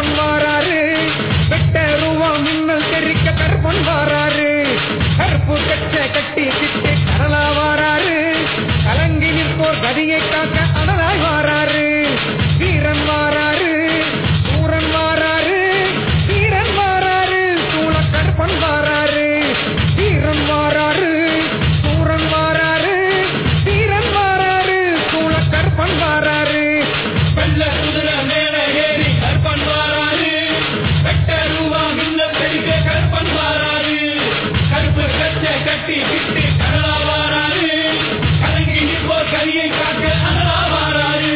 கருப்பன் வாராரு வெட்ட ரூபா மின்னல் தெரிக்க கருப்பன் வாராரு கருப்பு கச்ச கட்டி கிட்டு கடலா வாராரு கலங்கி நிற்போர் கதியை காக்க அனலாய் வாராரு வீரன் வாராரு சூரன் வாராரு வீரன் வாராரு சூழ கருப்பன் வாராரு வீரன் வாராரு சூரன் வாராரு வீரன் வாராரு சூழ கருப்பன் வாராரு வெள்ள குதிரை மேல ஏறி கற்பன் வாராரு வெட்ட ரூபா மின்ன பெருக கற்பன் வாராரு கருப்பு கச்ச கட்டி கிட்டு கடலா வாராரு கலங்கி நிற்போர் கரியை காக்க அனலா வாராரு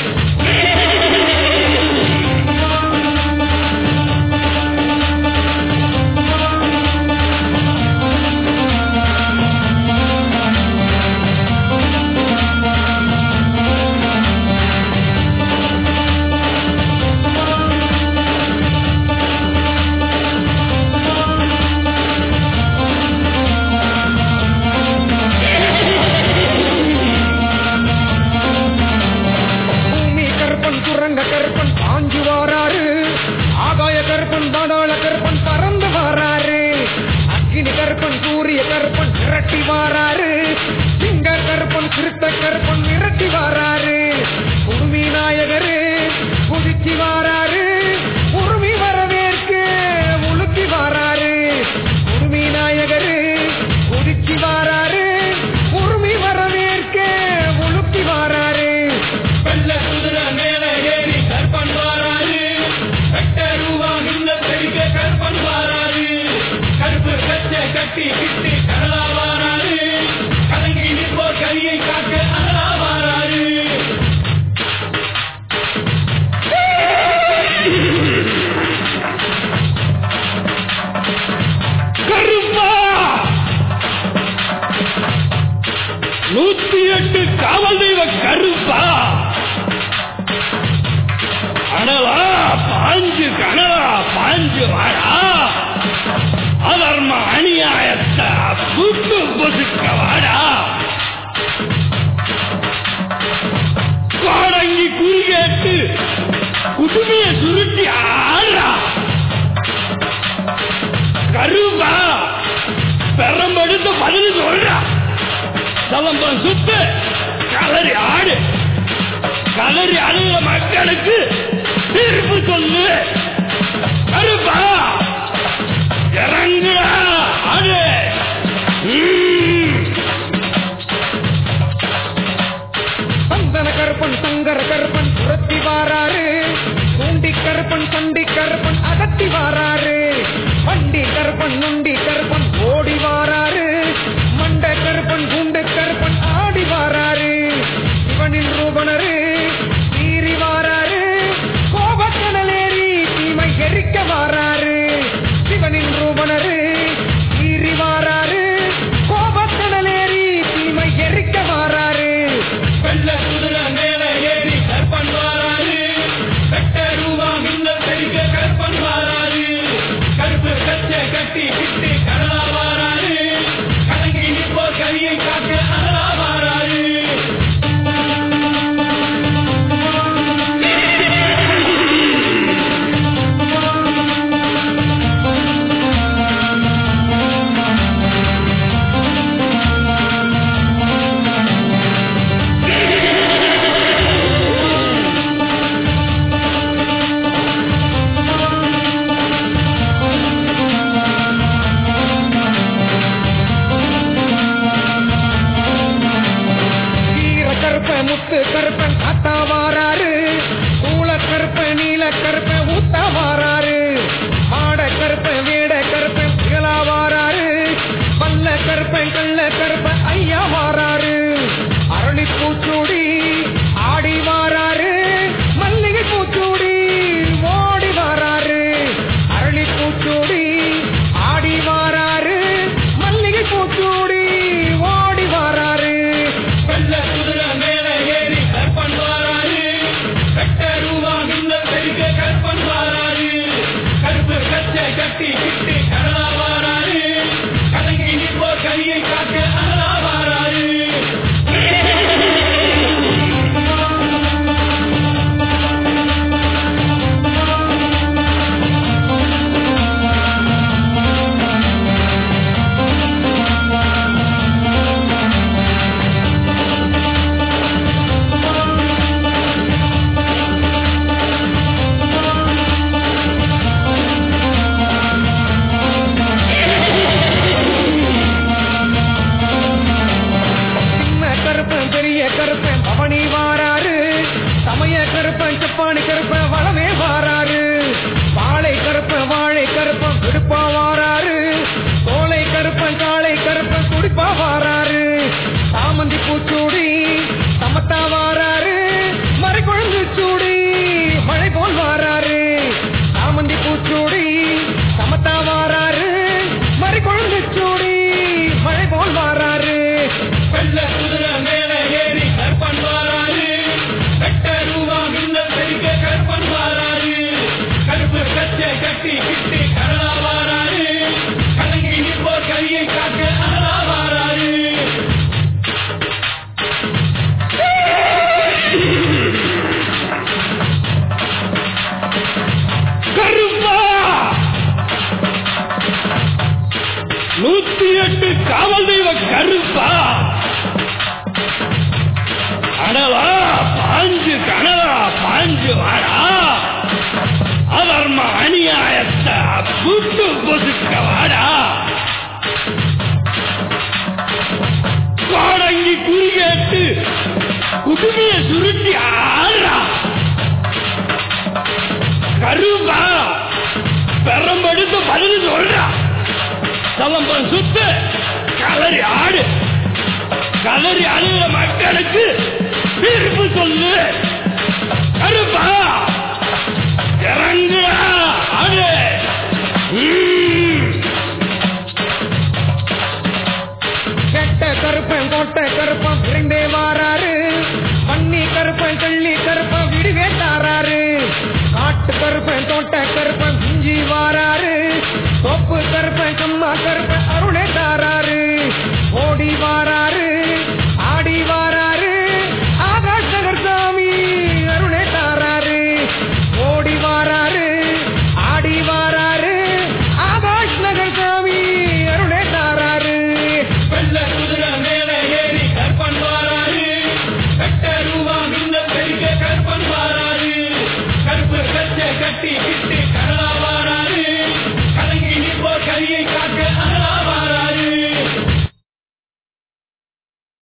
பூமி கருப்பன் சுரங்க கருப்பன் பாஞ்சு வாராரு ஆகாய கருப்பன் பாதாள கருப்பன் பறந்து வாராரு அக்கினி கருப்பன் சூரிய கருப்பன் விரட்டி வாராரு சிங்க கருப்பன் சிறுத்த கருப்பன் விரட்டி வாராரு குருமி நாயகரு குதிச்சு வாராரு உருமி வரவேற்கு உலுக்கி வாராரு குருமி நாயகரு குதிச்சு வாராரு உருமி வரவேற்க உலுக்கி வாராரு வெள்ள குதிரை மேல ஏறி கற்பன் வாராரு வெட்ட ரூபா மின்ன பெருக கற்பன் வாராரு கருப்பு கச்ச கட்டி கிட்டு கடலா வாராரு கலங்கி நிற்போர் கரியை காக்க அனலா வாராரு கருப்பா நூத்தி எட்டு காவல் தெய்வ கருப்பா அனலா பாஞ்சு கனலா பாஞ்சு வாடா அதர்ம அநியாயத்தை சுட்டு பொசுக்க வாடா கோடங்கி குறிகேட்டு குடுமைய சுருட்டி ஆடுறா கருவா பெரம்பெடுத்து பதில் சொல்றா சலம்பம் சுத்து கலரி ஆடு கலரி அழுகிற மக்களுக்கு தீர்ப்பு சொல்லு கருப்பா இறங்குடா ஆடு ம். சந்தன கருப்பன் சங்கர கருப்பன் புரத்தி வாராரு தூண்டி கருப்பன் சண்டி கருப்பன் அகத்தி வாராரு வண்டி கருப்பன் நுண்டி கருப்பன் ஓடி வாராரு மண்ட கருப்பன் குண்டு கருப்பன் ஆடி வாராரு சிவனின் ரூபனரு சீறி வாராரு கோபக்கடலேறி தீமை எரிக்க வாராரு சிவனின் ரூபனரு கருப்ப வளமே வாராரு வாழை கருப்ப வாழை கருப்பம் விடுப்பா வாராரு தோலை கருப்பன் காளை கருப்பன் குடிப்பா வாராரு சாமந்தி பூச்சூடி சமத்தா வாராரு மறை குழந்து சூடி மழை போல் வாராரு சாமந்தி பூச்சூடி சமத்தா வாராரு மறை குழந்து சூடி மழை போல் வாராரு வெள்ள குதிரை மேல ஏறி கற்பன் வாராரு வெட்ட ரூபா மின்னல் தெரிக்க கற்பன் வாராரு கருப்பு கச்சை கட்டி கிட்டி கடலா வாராரு கலங்கி நிற்போர் கையை காக்க அனலா வாராரு கருப்பா நூத்தி எட்டு காவல் தெய்வ கருப்பா அடலா பாஞ்சு கனலா பாஞ்சு வாடா அதர்ம அநியாயத்தை புட்டு பொசுக்க வாடா பாடங்கி குறிகேட்டு குடுமைய சுருட்டி ஆடுறா கருவா பெரம்பெடுத்து பதில் சொல்றா சலம்பரம் சுத்து கலரி ஆடு கலரி அழுகிற மக்களுக்கு தீர்ப்பு சொல்லு கருப்பா இறங்குடா ஆடு ம். கெட்ட கருப்பன் கோட்டை கருப்பன் விரைந்தே வாராரு பண்ணி கருப்பன் கள்ளி கருப்பன் விடுவேட்டாராரு காட்டு கருப்பன் தோட்ட கருப்பன் மிஞ்சி வாராரு தோப்பு கருப்பன் சும்மா கருப்பன்